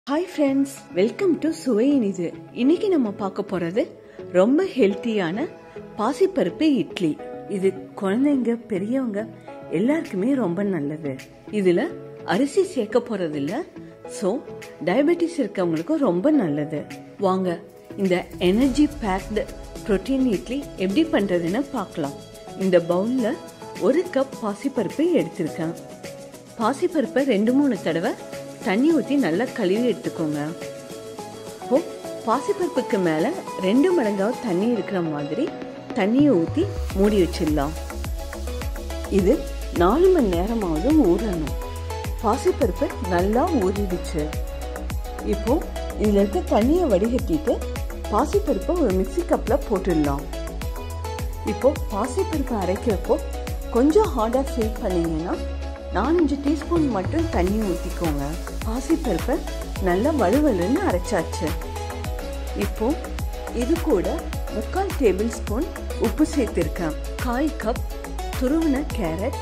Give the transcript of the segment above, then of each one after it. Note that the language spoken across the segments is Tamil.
ஹாய் ஃப்ரெண்ட்ஸ் வெல்கம் டு சுவை இனிது இன்னைக்கு நம்ம பார்க்க போறது ரொம்ப ஹெல்த்தியான பாசிப்பருப்பு இட்லி இது குழந்தைங்க பெரியவங்க எல்லாருக்குமே ரொம்ப நல்லது இதுல அரிசி சேர்க்க போறது இல்ல ஸோ டயபெட்டிஸ் இருக்கவங்களுக்கும் ரொம்ப நல்லது வாங்க இந்த எனர்ஜி பேக்டு புரோட்டீன் இட்லி எப்படி பண்றதுன்னு பார்க்கலாம் இந்த பவுல்ல ஒரு கப் பாசிப்பருப்பு எடுத்திருக்கேன் பாசிப்பருப்பை ரெண்டு மூணு தடவை தண்ணி ஊற்றி நல்லா கழுவி எடுத்துக்கோங்க இப்போ பாசிப்பருப்புக்கு மேலே ரெண்டு மடங்காவது தண்ணி இருக்கிற மாதிரி தண்ணியை ஊற்றி மூடி வச்சிடலாம் இது நாலு மணி நேரமாவது ஊறணும் பாசிப்பருப்பு நல்லா ஊறிடுச்சு இப்போ இதில் இருக்க தண்ணியை வடிகட்டிட்டு பாசிப்பருப்பை ஒரு மிக்சி கப்பில் போட்டுடலாம் இப்போ பாசிப்பருப்பு அரைக்கிறப்போ கொஞ்சம் ஹார்டாக ஃபீல் பண்ணீங்கன்னா நாலஞ்சு டீஸ்பூன் மட்டும் தண்ணி ஊற்றிக்கோங்க பாசிப்பருப்பை நல்லா வலுவலுன்னு அரைச்சாச்சு இப்போ இது கூட முக்கால் டேபிள் ஸ்பூன் உப்பு சேர்த்துருக்கேன் கால் கப் துருவின கேரட்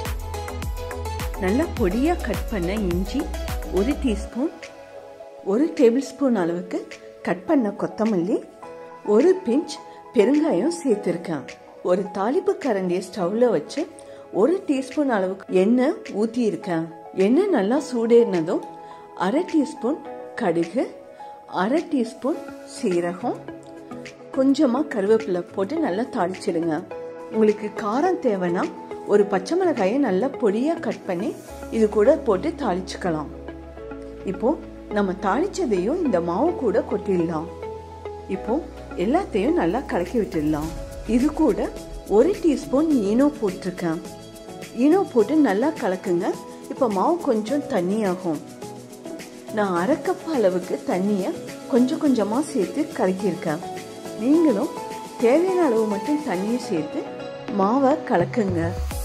நல்லா பொடியாக கட் பண்ண இஞ்சி ஒரு டீஸ்பூன் ஒரு டேபிள் ஸ்பூன் அளவுக்கு கட் பண்ண கொத்தமல்லி ஒரு பிஞ்ச் பெருங்காயம் சேர்த்துருக்கேன் ஒரு தாளிப்பு கரண்டியை ஸ்டவ்ல வச்சு ஒரு டீஸ்பூன் அளவுக்கு எண்ணெய் ஊற்றி இருக்கேன் எண்ணெய் நல்லா சூடேறினதும் அரை டீஸ்பூன் கடுகு அரை டீஸ்பூன் சீரகம் கொஞ்சமாக கருவேப்பிலை போட்டு நல்லா தாளிச்சிடுங்க உங்களுக்கு காரம் தேவைன்னா ஒரு பச்சை மிளகாயை நல்லா பொடியாக கட் பண்ணி இது கூட போட்டு தாளிச்சுக்கலாம் இப்போ நம்ம தாளிச்சதையும் இந்த மாவு கூட கொட்டிடலாம் இப்போ எல்லாத்தையும் நல்லா கலக்கி விட்டுடலாம் இது கூட ஒரு டீஸ்பூன் ஈனோ போட்டிருக்கேன் ஈனோ போட்டு நல்லா கலக்குங்க இப்போ மாவு கொஞ்சம் தண்ணியாகும் நான் அரை கப் அளவுக்கு தண்ணியை கொஞ்சம் கொஞ்சமாக சேர்த்து கலக்கியிருக்கேன் நீங்களும் தேவையான அளவு மட்டும் தண்ணியை சேர்த்து மாவை கலக்குங்க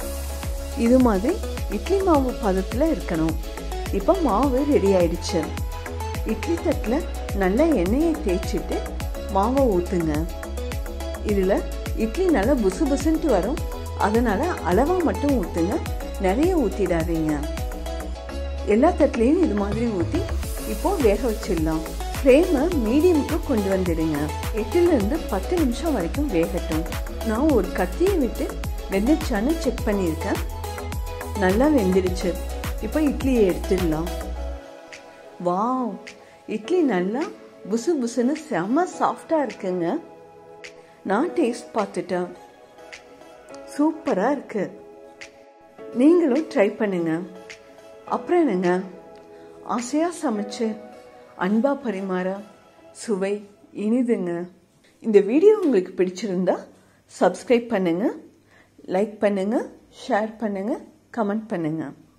இது மாதிரி இட்லி மாவு பதத்தில் இருக்கணும் இப்போ மாவு ரெடி ஆயிடுச்சு இட்லி தட்டில் நல்லா எண்ணெயை தேய்ச்சிட்டு மாவை ஊற்றுங்க இதில் இட்லி நல்லா புசு புசுன்ட்டு வரும் அதனால் அளவாக மட்டும் ஊற்றுங்க நிறைய ஊற்றிடாதீங்க எல்லா தட்டுலேயும் இது மாதிரி ஊற்றி இப்போ வேக வச்சிடலாம் ஃப்ளேமை மீடியமுக்கு கொண்டு வந்துடுங்க எட்டுலேருந்து பத்து நிமிஷம் வரைக்கும் வேகட்டும் நான் ஒரு கத்தியை விட்டு வெந்துச்சான்னு செக் பண்ணியிருக்கேன் நல்லா வெந்துடுச்சு இப்போ இட்லியை எடுத்துடலாம் வாவ் இட்லி நல்லா புசு புசுன்னு செம்ம சாஃப்டாக இருக்குங்க நான் டேஸ்ட் பார்த்துட்டேன் சூப்பராக இருக்கு நீங்களும் ட்ரை பண்ணுங்க அப்புறம் என்னங்க ஆசையாக சமைச்சு அன்பாக பரிமாற சுவை இனிதுங்க இந்த வீடியோ உங்களுக்கு பிடிச்சிருந்தா சப்ஸ்கிரைப் பண்ணுங்க லைக் பண்ணுங்க ஷேர் பண்ணுங்க கமெண்ட் பண்ணுங்க